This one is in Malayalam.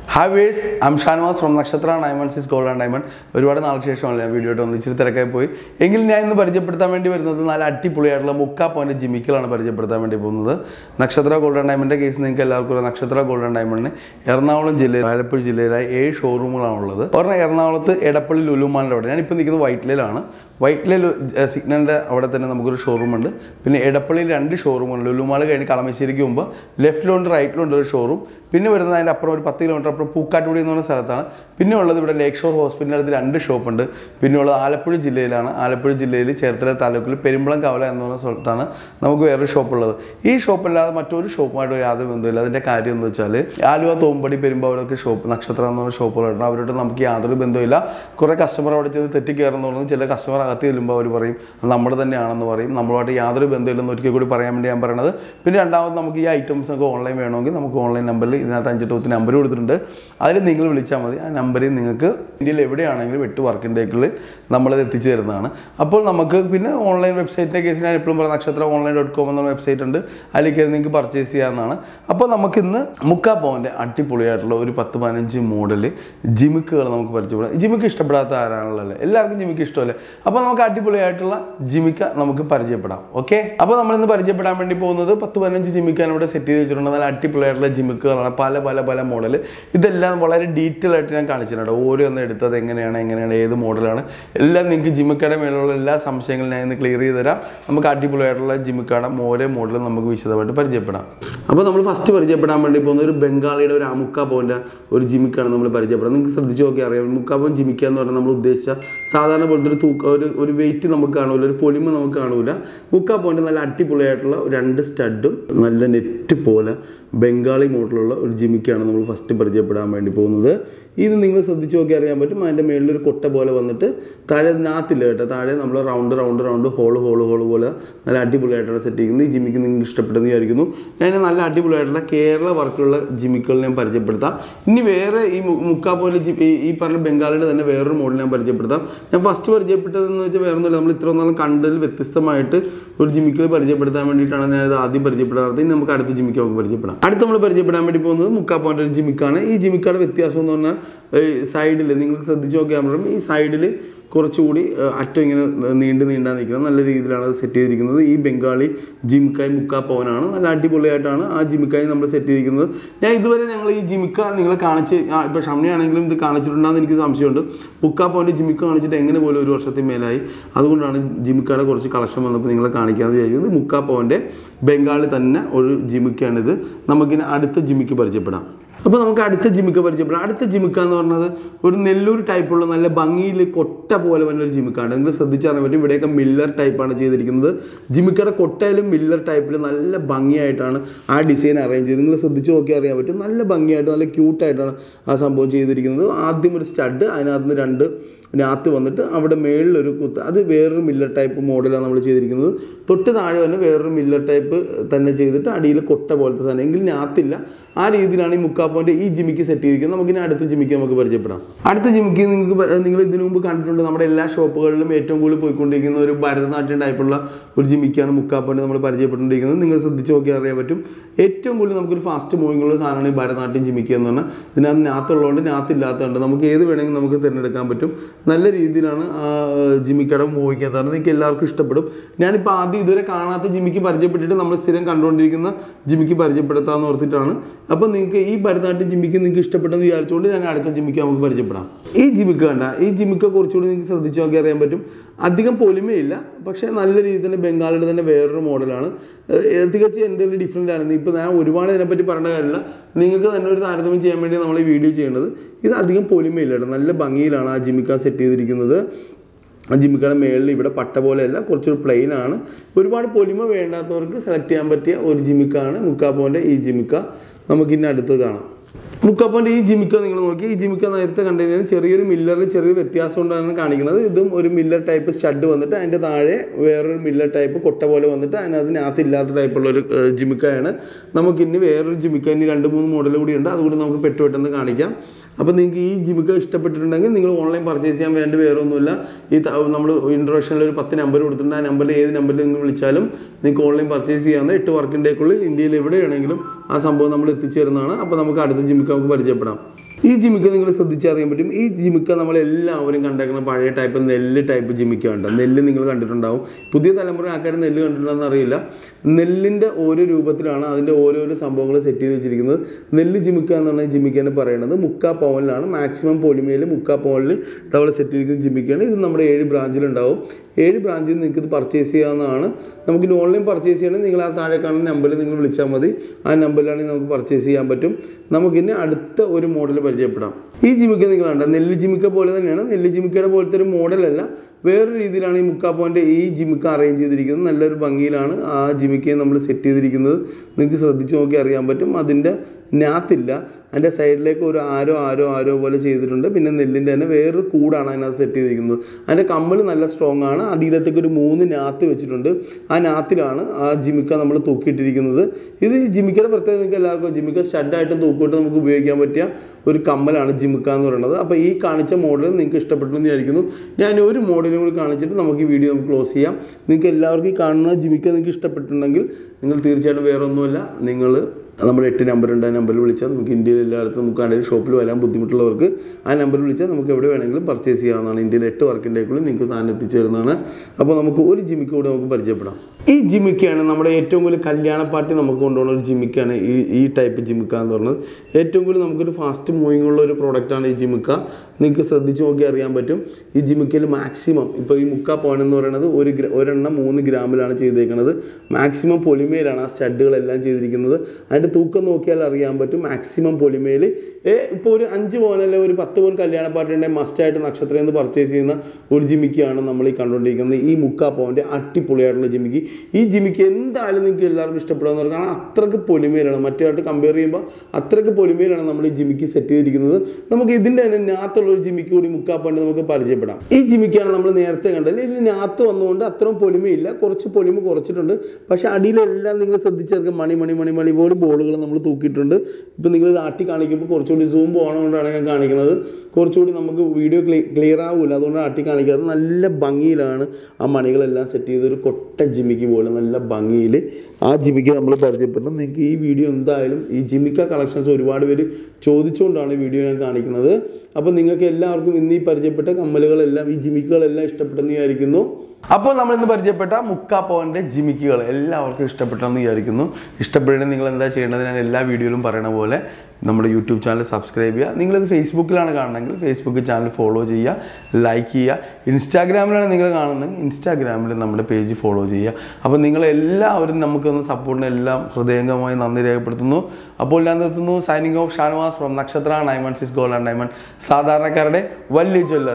hi viewers I'm Shanavas from Nakshatra diamonds is gold and diamond ഒരുപാട് നാൾക്ക് ശേഷമാണ് ഞാൻ വീഡിയോ ആയിട്ട് വന്ന് ഇച്ചിരി തിരക്കായി പോയി എങ്കിലും ഞാൻ ഇന്ന് പരിചയപ്പെടുത്താൻ വേണ്ടി വരുന്നത് നല്ല അടിപൊളിയായിട്ടുള്ള മുക്കാ പോയിന്റ് ജിമിക്കലാണ് പരിചയപ്പെടുത്താൻ വേണ്ടി പോകുന്നത് നക്ഷത്ര ഗോൾഡ് ആൻഡ് ഡയമണ്ടിൻ്റെ കേസ് നിങ്ങൾക്ക് എല്ലാവർക്കും അറിയാം നക്ഷത്ര ഗോൾഡ് ആൻഡ് ഡയമണ്ടിന് എറണാകുളം ജില്ലയിൽ ആലപ്പുഴ ജില്ലയിലായി ഏഴ് ഷോറൂമുകളാണുള്ളത് ഒരെണ്ണം എറണാകുളത്ത് എടപ്പള്ളി ലുലുമാലിൻ്റെ അവിടെ ഞാനിപ്പോൾ നിൽക്കുന്നത് വൈറ്റ്ലയിലാണ് വൈറ്റ്ലയിൽ സിഗ്നലിൻ്റെ അവിടെ തന്നെ നമുക്കൊരു ഷോറൂമുണ്ട് പിന്നെ എടപ്പള്ളിയിൽ രണ്ട് ഷോറൂമുണ്ട് ലുലുമാൾ കഴിഞ്ഞ് കളമശ്ശേരിക്ക് മുമ്പ് ലെഫ്റ്റിലുണ്ട് റൈറ്റിലുണ്ട് ഒരു ഷോറൂം പിന്നെ വരുന്നത് അതിൻ്റെ അപ്പുറം ഒരു പത്ത് കിലോമീറ്റർ അപ്പുറം പൂക്കാട്ടുപടി എന്ന് പറയുന്ന സ്ഥലത്താണ് പിന്നെ ഉള്ളത് ഇവിടെ ലേക്ക് ഷോർ ഹോസ്പിറ്റലിൻ്റെ അടുത്ത് രണ്ട് ഷോപ്പുണ്ട് പിന്നെ ഉള്ളത് ആലപ്പുഴ ജില്ലയിലാണ് ആലപ്പുഴ ജില്ലയിൽ ചേർത്തല താലൂക്കിൽ പെരുമ്പളം കവല എന്ന് പറയുന്ന സ്ഥലത്താണ് നമുക്ക് വേറൊരു ഷോപ്പുള്ളത് ഈ ഷോപ്പല്ലാതെ മറ്റൊരു ഷോപ്പുമായിട്ട് യാതൊരു ബന്ധമില്ല അതിൻ്റെ കാര്യം എന്ന് വെച്ചാൽ ആലുവ തോമ്പടി പെരുമ്പാവൂരൊക്കെ ഷോപ്പ് നക്ഷത്രം എന്ന് പറഞ്ഞ ഷോപ്പുകളുണ്ട് അവരോട് നമുക്ക് യാതൊരു ബന്ധമില്ല കുറേ കസ്റ്റമർ അവിടെ ചെന്ന് തെറ്റിക്കയറുന്നു തോന്നുന്നു ചില കസ്റ്റമർ അകത്ത് ചെല്ലുമ്പോൾ അവർ പറയും അത് നമ്മുടെ തന്നെയാണെന്ന് പറയും നമ്മളുമായിട്ട് യാതൊരു ബന്ധമില്ലെന്ന് ഒരിക്കൽ കൂടി പറയാൻ വേണ്ടി ഞാൻ പറയണത് പിന്നെ രണ്ടാമത് നമുക്ക് ഈ ഐറ്റംസ് ഒക്കെ ഓൺലൈൻ വേണമെങ്കിൽ നമുക്ക് ഓൺലൈൻ നമ്പറിൽ ഇതിനകത്ത് അഞ്ചെട്ട് പത്ത് നമ്പർ കൊടുത്തിട്ടുണ്ട് അതിൽ നിങ്ങൾ വിളിച്ചാൽ മതി ആ നമ്പറിൽ നിങ്ങൾക്ക് ഇന്ത്യയിൽ എവിടെയാണെങ്കിലും എട്ട് വർക്കിംഗ് ഡേക്കുള്ളിൽ നമ്മളത് എത്തിച്ചു തരുന്നതാണ് അപ്പോൾ നമുക്ക് പിന്നെ ഓൺലൈൻ വെബ്സൈറ്റിൻ്റെ കേസ് ഞാൻ എപ്പോഴും പറയാം നക്ഷത്ര ഓൺലൈൻ ഡോട്ട് കോം എന്ന വെബ്സൈറ്റ് ഉണ്ട് അതിൽ കയറി നിങ്ങൾക്ക് പർച്ചേസ് ചെയ്യാവുന്നതാണ് അപ്പോൾ നമുക്കിന്ന് മുക്കാ പോയിൻ്റെ അടിപൊളിയായിട്ടുള്ള ഒരു പത്ത് പതിനഞ്ച് മോഡൽ ജിമിക്കുകൾ നമുക്ക് പരിചയപ്പെടാം ജിമിക്ക് ഇഷ്ടപ്പെടാത്ത ആരാണുള്ളത് എല്ലാവർക്കും ജിമിക്ക് ഇഷ്ടമല്ലേ അപ്പോൾ നമുക്ക് അടിപൊളിയായിട്ടുള്ള ജിമിക്ക നമുക്ക് പരിചയപ്പെടാം ഓക്കെ അപ്പോൾ നമ്മൾ ഇന്ന് പരിചയപ്പെടാൻ വേണ്ടി പോകുന്നത് പത്ത് പതിനഞ്ച് ജിമിക്കാണ് ഇവിടെ സെറ്റ് ചെയ്ത് വെച്ചിട്ടുണ്ട് നല്ല അടിപൊളിയായിട്ടുള്ള ജിമിക്കുകളാണ് പല പല പല മോഡൽ ഇതെല്ലാം വളരെ ഡീറ്റെയിൽ ആയിട്ട് ഞാൻ കാണിച്ചിട്ടുണ്ട് ഓരോന്ന് എടുത്തത് എങ്ങനെയാണ് എങ്ങനെയാണ് ഏത് മോഡലാണ് എല്ലാം നിങ്ങൾക്ക് ജിമിക്കയുടെ മേലുള്ള എല്ലാ സംശയങ്ങളും ഞാൻ ഇന്ന് ക്ലിയർ ചെയ്ത് തരാം നമുക്ക് അടിപൊളിയായിട്ടുള്ള ജിമിക്കയുടെ ഓരോ മോഡൽ നമുക്ക് വിശദമായിട്ട് പരിചയപ്പെടാം അപ്പോൾ നമ്മൾ ഫസ്റ്റ് പരിചയപ്പെടാൻ വേണ്ടി പോകുന്ന ഒരു ബംഗാളിയുടെ ഒരു അമുക്ക പോയിൻ്റെ ഒരു ജിമിക്കാണ് നമ്മൾ പരിചയപ്പെടുന്നത് നിങ്ങൾക്ക് ശ്രദ്ധിച്ച് നോക്കി അറിയാം മുക്കാപ്പം ജിമിക്ക എന്ന് പറഞ്ഞാൽ നമ്മൾ ഉദ്ദേശിച്ച സാധാരണ പോലത്തെ ഒരു തൂക്ക ഒരു ഒരു വെയിറ്റ് നമുക്ക് കാണൂല ഒരു പൊലിമ നമുക്ക് കാണൂല മുക്കാ പോയിന്റ് നല്ല അടിപൊളിയായിട്ടുള്ള രണ്ട് സ്റ്റഡും നല്ല നെറ്റ് പോലെ ബംഗാളി മോഡലുള്ള ഒരു ജിമിക്കാണ് നമ്മൾ ഫസ്റ്റ് പരിചയപ്പെടാൻ വേണ്ടി പോകുന്നത് ഇത് നിങ്ങൾ ശ്രദ്ധിച്ച് നോക്കി അറിയാൻ പറ്റും അതിൻ്റെ മേളിൽ ഒരു കൊട്ട പോലെ വന്നിട്ട് താഴെ നാത്തില്ല കേട്ടോ താഴെ നമ്മൾ round round round hole hole hole പോലെ നല്ല അടിപൊളിയായിട്ടുള്ള സെറ്റ് ചെയ്യുന്നത് ഈ ജിമിക്ക് നിങ്ങൾക്ക് ഇഷ്ടപ്പെട്ടെന്ന് വിചാരിക്കുന്നു ഞാൻ നല്ല അടിപൊളിയായിട്ടുള്ള കേരള വർക്കുള്ള ജിമിക്കുകൾ ഞാൻ പരിചയപ്പെടുത്താം ഇനി വേറെ ഈ മു- മുക്കാ പോലെ ജി ഈ- ഈ പറഞ്ഞ ബംഗാളിയുടെ തന്നെ വേറൊരു മോഡൽ ഞാൻ പരിചയപ്പെടുത്താം ഞാൻ ഫസ്റ്റ് പരിചയപ്പെട്ടതെന്ന് വെച്ചാൽ വേറെ ഒന്നുമില്ല നമ്മൾ ഇത്ര നാളും കണ്ടതിൽ വ്യത്യസ്തമായിട്ട് ഒരു ജിമിക്കൽ പരിചയപ്പെടുത്താൻ വേണ്ടിയിട്ടാണ് ഞാൻ ഇത് ആദ്യം പരിചയപ്പെടാറ് ഇനി നമുക്ക് അടുത്ത ജിമിക്ക് നമുക്ക് പരിചയപ്പെടാം അടുത്ത് നമ്മൾ പരിചയപ്പെടാൻ വേണ്ടി പോകുന്നത് മുക്കാ പോയിന്റ് ഒരു ജിമിക്കാണ് ഈ ജിമിക്കയുടെ വ്യത്യാസം എന്ന് പറഞ്ഞാൽ സൈഡിൽ നിങ്ങൾ ശ്രദ്ധിച്ച് നോക്കിയാൽ പറ്റും ഈ സൈഡിൽ കുറച്ചുകൂടി ഏഹ്, അറ്റം ഇങ്ങനെ നീണ്ട് നീണ്ടാൻ നിൽക്കുന്നത് നല്ല രീതിയിലാണ് അത് സെറ്റ് ചെയ്തിരിക്കുന്നത് ഈ ബംഗാളി ജിമിക്കായ് മുക്കാ പവനാണ് നല്ല അടിപൊളിയായിട്ടാണ് ആ ജിമിക്കായ് നമ്മൾ സെറ്റ് ചെയ്തിരിക്കുന്നത് ഞാൻ ഇതുവരെ ഞങ്ങൾ ഈ ജിമിക്ക നിങ്ങളെ കാണിച്ച് ആ, ഇപ്പോൾ ഷമ്മിയാണെങ്കിലും ഇത് കാണിച്ചിട്ടുണ്ടെന്ന് എനിക്ക് സംശയമുണ്ട് മുക്കാ പവൻ്റെ ജിമിക്ക കാണിച്ചിട്ട് എങ്ങനെ പോലും ഒരു വർഷത്തിൽ മേലായി അതുകൊണ്ടാണ് ജിമിക്കയുടെ കുറച്ച് കളക്ഷൻ വന്നപ്പോൾ നിങ്ങളെ കാണിക്കാമെന്ന് വിചാരിക്കുന്നത് മുക്കാ പവൻ്റെ ബംഗാളി തന്നെ ഒരു ജിമിക്കാണിത് നമുക്കിനി അടുത്ത ജിമിക്ക് പരിചയപ്പെടാം അപ്പോൾ നമുക്ക് അടുത്ത ജിമിക്ക പരിചയപ്പെടാം അടുത്ത ജിമിക്ക എന്ന് പറഞ്ഞത് ഒരു നെല്ലൂർ ടൈപ്പുള്ള നല്ല ഭംഗിയിൽ കൊട്ട പോലെ വന്ന ഒരു ജിമിക്കാണ് നിങ്ങൾ ശ്രദ്ധിച്ചറിയാൻ പറ്റും ഇവിടെയൊക്കെ മില്ലർ ടൈപ്പാണ് ചെയ്തിരിക്കുന്നത് ജിമിക്കയുടെ കൊട്ടയിലും മില്ലർ ടൈപ്പിൽ നല്ല ഭംഗിയായിട്ടാണ് ആ ഡിസൈൻ അറേഞ്ച് ചെയ്ത് നിങ്ങൾ ശ്രദ്ധിച്ച് നോക്കി അറിയാൻ പറ്റും നല്ല ഭംഗിയായിട്ട് നല്ല ക്യൂട്ടായിട്ടാണ് ആ സംഭവം ചെയ്തിരിക്കുന്നത് ആദ്യം ഒരു സ്റ്റഡ് അതിനകത്ത് നിന്ന് രണ്ട് നാത്ത് വന്നിട്ട് അവിടെ മേളിലൊരു കുത്ത് അത് വേറൊരു മില്ലർ ടൈപ്പ് മോഡലാണ് നമ്മൾ ചെയ്തിരിക്കുന്നത് തൊട്ട് താഴെ തന്നെ വേറൊരു മില്ലർ ടൈപ്പ് തന്നെ ചെയ്തിട്ട് അടിയിൽ കൊട്ട പോലത്തെ സാധനം എങ്കിൽ നാത്തില്ല ആ രീതിയിലാണ് ഈ മുക്കാ പോയിന്റ് ഈ ജിമിക്ക് സെറ്റ് ചെയ്തിരിക്കുന്നത് നമുക്ക് ഇനി അടുത്ത ജിമിക്ക് നമുക്ക് പരിചയപ്പെടാം അടുത്ത ജിമിക്ക് നിങ്ങൾക്ക് പ- നിങ്ങൾ ഇതിനു മുമ്പ് കണ്ടിട്ടുണ്ട് നമ്മുടെ എല്ലാ ഷോപ്പുകളിലും ഏറ്റവും കൂടുതൽ പോയിക്കൊണ്ടിരിക്കുന്ന ഒരു ഭരതനാട്യം ടൈപ്പുള്ള ഒരു ജിമിക്കാണ് മുക്കാ പോയിന്റ് നമ്മൾ പരിചയപ്പെട്ടുകൊണ്ടിരിക്കുന്നത് നിങ്ങൾ ശ്രദ്ധിച്ച് നോക്കിയാൽ അറിയാൻ പറ്റും ഏറ്റവും കൂടുതൽ നമുക്കൊരു ഫാസ്റ്റ് മൂവിംഗ് ഉള്ള സാധനമാണ് ഈ ഭരതനാട്യം ജിമിക്ക് എന്ന് പറഞ്ഞാൽ ഇതിനകത്ത് നാത്തുള്ളതുകൊണ്ട് നാത്തില്ലാത്തതുണ്ട് നമുക്ക് ഏത് വേണമെങ്കിലും നമുക്ക് തിരഞ്ഞെടുക്കാൻ പറ്റും നല്ല രീതിയിലാണ് ആ ജിമിക്കട മൂവിക്കാത്തതാണ് നിങ്ങൾക്ക് എല്ലാവർക്കും ഇഷ്ടപ്പെടും ഞാനിപ്പോൾ ആദ്യം ഇതുവരെ കാണാത്ത ജിമിക്ക് പരിചയപ്പെട്ടിട്ട് നമ്മൾ സ്ഥിരം കണ്ടുകൊണ്ടിരിക്കുന്ന ജിമിക്ക് പരിചയപ്പെടുത്താമെന്ന് ഓർത്തിട്ടാണ് അപ്പോൾ നിങ്ങൾക്ക് ഈ ഭരതനാട്യം ജിമിക്ക് നിങ്ങൾക്ക് ഇഷ്ടപ്പെട്ടെന്ന് വിചാരിച്ചുകൊണ്ട് ഞാൻ അടുത്ത ജിമിക്ക് നമുക്ക് പരിചയപ്പെടാം ഈ ജിമിക്ക് കണ്ട ഈ ജിമിക്ക് കുറച്ചുകൂടി നിങ്ങൾക്ക് ശ്രദ്ധിച്ച് നോക്കി അറിയാൻ പറ്റും അധികം പൊലിമയില്ല പക്ഷേ നല്ല രീതിയിൽ തന്നെ ബംഗാളിയുടെ തന്നെ വേറൊരു മോഡലാണ് ഏഹ് തികച്ചും എൻ്റെ ഡിഫറെൻ്റ് ആണ് ഇപ്പോൾ ഞാൻ ഒരുപാട് ഇതിനെപ്പറ്റി പറയേണ്ട കാര്യമില്ല നിങ്ങൾക്ക് തന്നെ ഒരു താരതമ്യം ചെയ്യാൻ വേണ്ടി നമ്മൾ ഈ വീഡിയോ ചെയ്യുന്നത് ഇത് അധികം പൊലിമയില്ല കേട്ടോ നല്ല ഭംഗിയിലാണ് ആ ജിമിക്ക സെറ്റ് ചെയ്തിരിക്കുന്നത് ആ ജിമിക്കയുടെ മേളിൽ ഇവിടെ പട്ട പോലെയല്ല കുറച്ചൊരു പ്ലെയിൻ ആണ് ഒരുപാട് പൊലിമ വേണ്ടാത്തവർക്ക് സെലക്ട് ചെയ്യാൻ പറ്റിയ ഒരു ജിമിക്കാണ് മുക്കാപ്പോൻ്റെ ഈ ജിമിക്ക നമുക്കിനി അടുത്ത് കാണാം മുക്കപ്പോൻ്റെ ഈ ജിമിക്ക നിങ്ങൾ നോക്കി ഈ ജിമിക്ക നേരത്തെ കണ്ടുകഴിഞ്ഞാൽ ചെറിയൊരു മില്ലറിൽ ചെറിയൊരു വ്യത്യാസം കൊണ്ടാണ് കാണിക്കുന്നത് ഇതും ഒരു മില്ലർ ടൈപ്പ് സ്റ്റഡ് വന്നിട്ട് അതിൻ്റെ താഴെ വേറൊരു മില്ലർ ടൈപ്പ് കൊട്ട പോലെ വന്നിട്ട് അതിനകത്ത് നാത്തില്ലാത്ത ടൈപ്പുള്ള ഒരു ഏഹ്, ജിമിക്കയാണ് നമുക്കിനി വേറൊരു ജിമിക്ക ഇനി രണ്ട് മൂന്ന് മോഡൽ കൂടി ഉണ്ട് അതുകൂടി നമുക്ക് പെട്ടു പെട്ടെന്ന് കാണിക്കാം അപ്പോൾ നിങ്ങൾക്ക് ഈ ജിമിക്ക ഇഷ്ടപ്പെട്ടിട്ടുണ്ടെങ്കിൽ നിങ്ങൾ ഓൺലൈൻ പർച്ചേസ് ചെയ്യാൻ വേണ്ടി വേറെ ഒന്നുമില്ല ഈ നമ്മൾ ഇൻട്രൊഡക്ഷനിൽ ഒരു പത്ത് നമ്പർ കൊടുത്തിട്ടുണ്ട് ആ നമ്പറിൽ ഏത് നമ്പറിൽ നിങ്ങൾ വിളിച്ചാലും നിങ്ങൾക്ക് ഓൺലൈൻ പർച്ചേസ് ചെയ്യാവുന്ന എട്ട് വർക്കിംഗ് ഡേക്കുള്ളിൽ ഇന്ത്യയിൽ എവിടെയാണെങ്കിലും ആ സംഭവം നമ്മൾ എത്തിച്ചേരുന്നതാണ് അപ്പോൾ നമുക്ക് അടുത്ത ജിമിക്ക നമുക്ക് പരിചയപ്പെടാം ഈ ജിമിക്ക നിങ്ങൾ ശ്രദ്ധിച്ചറിയാൻ പറ്റും ഈ ജിമിക്ക നമ്മൾ എല്ലാവരും കണ്ടേക്കുന്ന പഴയ ടൈപ്പ് നെല്ല് ടൈപ്പ് ജിമിക്ക ഉണ്ട് നെല്ല് നിങ്ങൾ കണ്ടിട്ടുണ്ടാവും പുതിയ തലമുറ ആൾക്കാർ നെല്ല് കണ്ടിട്ടുണ്ടെന്ന് അറിയില്ല നെല്ലിൻ്റെ ഓരോ രൂപത്തിലാണ് അതിൻ്റെ ഓരോരോ സംഭവങ്ങൾ സെറ്റ് ചെയ്ത് വെച്ചിരിക്കുന്നത് നെല്ല് ജിമിക്ക എന്നാണ് ഈ ജിമിക്കേനെ പറയുന്നത് മുക്കാ പവനിലാണ് മാക്സിമം പൊലിമയിൽ മുക്കാ പവനിൽ നമ്മൾ സെറ്റ് ചെയ്തിരിക്കുന്ന ജിമിക്കാണ് ഇത് നമ്മുടെ ഏഴ് ബ്രാഞ്ചിലുണ്ടാവും ഏഴ് ബ്രാഞ്ചിൽ നിങ്ങൾക്ക് ഇത് പർച്ചേസ് ചെയ്യാവുന്നതാണ് നമുക്ക് ഇത് ഓൺലൈൻ പർച്ചേസ് ചെയ്യണമെങ്കിൽ നിങ്ങൾ ആ താഴെ കാണുന്ന നമ്പറിൽ നിങ്ങൾ വിളിച്ചാൽ മതി ആ നമ്പറിലാണെങ്കിൽ നമുക്ക് പർച്ചേസ് ചെയ്യാൻ പറ്റും നമുക്കിനി അടുത്ത ഒരു മോഡൽ പരിചയപ്പെടാം ഈ ജിമിക്ക നിങ്ങൾ കണ്ട നെല്ല് ജിമിക്ക പോലെ തന്നെയാണ് നെല്ല് ജിമിക്കയുടെ പോലത്തെ ഒരു മോഡലല്ല വേറൊരു രീതിയിലാണ് ഈ മുക്കാ പോയിൻ്റ് ഈ ജിമിക്ക അറേഞ്ച് ചെയ്തിരിക്കുന്നത് നല്ലൊരു ഭംഗിയിലാണ് ആ ജിമിക്കയെ നമ്മൾ സെറ്റ് ചെയ്തിരിക്കുന്നത് നിങ്ങൾക്ക് ശ്രദ്ധിച്ച് നോക്കി അറിയാൻ പറ്റും അതിൻ്റെ നാത്തില്ല അതിൻ്റെ സൈഡിലേക്ക് ഒരു ആരോ ആരോ ആരോ പോലെ ചെയ്തിട്ടുണ്ട് പിന്നെ നെല്ലിൻ്റെ തന്നെ വേറൊരു കൂടാണ് അതിനകത്ത് സെറ്റ് ചെയ്തിരിക്കുന്നത് അതിൻ്റെ കമ്മൽ നല്ല സ്ട്രോങ് ആണ് അടിയിലത്തേക്ക് ഒരു മൂന്ന് നാത്ത് വെച്ചിട്ടുണ്ട് ആ നാത്തിലാണ് ആ ജിമിക്ക നമ്മൾ തൂക്കിയിട്ടിരിക്കുന്നത് ഇത് ഈ ജിമിക്കയുടെ പ്രത്യേകത നിങ്ങൾക്ക് എല്ലാവർക്കും ജിമിക്ക സ്റ്റഡായിട്ടും തൂക്കിയിട്ട് നമുക്ക് ഉപയോഗിക്കാൻ പറ്റിയ ഒരു കമ്മലാണ് ജിമിക്ക എന്ന് പറയുന്നത് അപ്പോൾ ഈ കാണിച്ച മോഡൽ നിങ്ങൾക്ക് ഇഷ്ടപ്പെട്ടെന്ന് വിചാരിക്കുന്നു ഞാൻ ഒരു മോഡലും കൂടി കാണിച്ചിട്ട് നമുക്ക് ഈ വീഡിയോ നമുക്ക് ക്ലോസ് ചെയ്യാം നിങ്ങൾക്ക് എല്ലാവർക്കും ഈ കാണുന്ന ജിമിക്ക നിങ്ങൾക്ക് ഇഷ്ടപ്പെട്ടിട്ടുണ്ടെങ്കിൽ നിങ്ങൾ തീർച്ചയായിട്ടും വേറെ ഒന്നുമല്ല നിങ്ങൾ നമ്മുടെ എട്ട് നമ്പർ ഉണ്ട് ആ നമ്പറിൽ വിളിച്ചാൽ നമുക്ക് ഇന്ത്യയിൽ എല്ലായിടത്തും നമുക്ക് ആണെങ്കിൽ ഷോപ്പിൽ വരാൻ ബുദ്ധിമുട്ടുള്ളവർക്ക് ആ നമ്പറിൽ വിളിച്ചാൽ നമുക്ക് എവിടെ വേണമെങ്കിലും പർച്ചേസ് ചെയ്യാവുന്നതാണ് ഇന്ത്യയിൽ എട്ട് വർക്കിൻ്റെക്കുള്ളിൽ നിങ്ങൾക്ക് സാധനം എത്തിച്ചു തരുന്നതാണ് അപ്പോൾ നമുക്ക് ഒരു ജിമിക്ക കൂടെ നമുക്ക് പരിചയപ്പെടാം ഈ ജിമിക്കയാണ് നമ്മുടെ ഏറ്റവും കൂടുതൽ കല്യാണ പാർട്ടി നമുക്ക് കൊണ്ടുപോകുന്ന ഒരു ജിമിക്കാണ് ഈ ഈ ടൈപ്പ് ജിമിക്ക എന്ന് പറയുന്നത് ഏറ്റവും കൂടുതൽ നമുക്കൊരു ഫാസ്റ്റ് മൂവിങ് ഉള്ള ഒരു പ്രോഡക്റ്റാണ് ഈ ജിമിക്ക നിങ്ങൾക്ക് ശ്രദ്ധിച്ച് നോക്കി അറിയാൻ പറ്റും ഈ ജിമിക്കയിൽ മാക്സിമം ഇപ്പോൾ ഈ മുക്കാ പോയിന്റ് എന്ന് പറയുന്നത് ഒരു ഗ്ര ഒരെണ്ണം മൂന്ന് ഗ്രാമിലാണ് ചെയ്തേക്കുന്നത് മാക്സിമം പൊലിമയിലാണ് ആ സ്റ്റഡുകളെല്ലാം ചെയ്തിരിക്കുന്നത് അതിൻ്റെ തൂക്കം നോക്കിയാൽ അറിയാൻ പറ്റും മാക്സിമം പൊലിമയിൽ ഇപ്പോൾ ഒരു അഞ്ച് പവനല്ലേ ഒരു പത്ത് പവൻ കല്യാണ പാർട്ടിയുടെ മസ്റ്റായിട്ട് നക്ഷത്രം എന്ന് പർച്ചേസ് ചെയ്യുന്ന ഒരു ജിമിക്കാണ് നമ്മൾ ഈ കണ്ടുകൊണ്ടിരിക്കുന്നത് ഈ മുക്കാ പവൻ്റെ അടിപൊളിയായിട്ടുള്ള ജിമിക്ക് ഈ ജിമിക്ക് എന്തായാലും നിങ്ങൾക്ക് എല്ലാവർക്കും ഇഷ്ടപ്പെടുമെന്ന് പറഞ്ഞാൽ കാരണം അത്രയ്ക്ക് പൊലിമയിലാണ് മറ്റേതായിട്ട് കമ്പയർ ചെയ്യുമ്പോൾ അത്രയ്ക്ക് പൊലിമയിലാണ് നമ്മൾ ഈ ജിമിക്ക് സെറ്റ് ചെയ്തിരിക്കുന്നത് നമുക്ക് ഇതിൻ്റെ തന്നെ നാത്തുള്ള ഒരു ജിമിക്ക് കൂടി മുക്കാ പവൻ്റെ നമുക്ക് പരിചയപ്പെടാം ഈ ജിമിക്കാണ് നമ്മൾ നേരത്തെ കണ്ടത് ഇതിൽ നാത്ത് വന്നുകൊണ്ട് അത്രയും പൊലിമയില്ല കുറച്ച് പൊലിമ കുറച്ചിട്ടുണ്ട് പക്ഷേ അടിയിലെല്ലാം നിങ്ങൾ ശ്രദ്ധിച്ചേർക്കും മണി മണി മണി മണി പോലെ ബോളുകൾ നമ്മൾ തൂക്കിയിട്ടുണ്ട് ഇപ്പം നിങ്ങൾ ഇത് ആട്ടി കാണിക്കുമ്പോൾ കുറച്ചുകൂടി സൂം പോകണമുകൊണ്ടാണ് ഞാൻ കാണിക്കുന്നത് കുറച്ചുകൂടി നമുക്ക് വീഡിയോ ക്ലിയർ ആവില്ല അതുകൊണ്ട് ആട്ടി കാണിക്കാതെ നല്ല ഭംഗിയിലാണ് ആ മണികളെല്ലാം സെറ്റ് ചെയ്ത് ഒരു കൊട്ട ജിമിക്ക് പോലെ നല്ല ഭംഗിയിൽ ആ ജിമിക്ക് നമ്മൾ പരിചയപ്പെട്ടു നിങ്ങൾക്ക് ഈ വീഡിയോ എന്തായാലും ഈ ജിമിക്ക കളക്ഷൻസ് ഒരുപാട് പേര് ചോദിച്ചുകൊണ്ടാണ് ഈ വീഡിയോ ഞാൻ കാണിക്കുന്നത് അപ്പോൾ നിങ്ങൾക്ക് എല്ലാവർക്കും ഇന്ന് ഈ പരിചയപ്പെട്ട കമ്മലുകളെല്ലാം ഈ ജിമിക്കുകളെല്ലാം ഇഷ്ടപ്പെട്ടെന്ന് വിചാരിക്കുന്നു അപ്പോൾ നമ്മൾ ഇന്ന് പരിചയപ്പെട്ട മുക്കാ പോയിൻ്റെ ജിമിക്കുകൾ എല്ലാവർക്കും ഇഷ്ടപ്പെട്ടെന്ന് വിചാരിക്കുന്നു ഇഷ്ടപ്പെടണമെങ്കിൽ നിങ്ങൾ എന്താ ചെയ്യേണ്ടത് ഞാൻ എല്ലാ വീഡിയോയിലും പറയണ പോലെ നമ്മുടെ യൂട്യൂബ് ചാനൽ സബ്സ്ക്രൈബ് ചെയ്യുക നിങ്ങളിത് ഫേസ്ബുക്കിലാണ് കാണണമെങ്കിൽ ഫേസ്ബുക്ക് ചാനൽ ഫോളോ ചെയ്യുക ലൈക്ക് ചെയ്യുക ഇൻസ്റ്റാഗ്രാമിലാണ് നിങ്ങൾ കാണുന്നത് ഇൻസ്റ്റാഗ്രാമിൽ നമ്മുടെ പേജ് ഫോളോ ചെയ്യുക അപ്പോൾ നിങ്ങളെല്ലാവരും നമുക്കൊന്ന് സപ്പോർട്ടിന് എല്ലാം ഹൃദയംഗമായി നന്ദി രേഖപ്പെടുത്തുന്നു അപ്പോൾ ഞാൻ നിർത്തുന്നു signing off Shanavas from Nakshatra diamonds gold and diamond സാധാരണക്കാരുടെ വലിയ ജ്വല്ലർ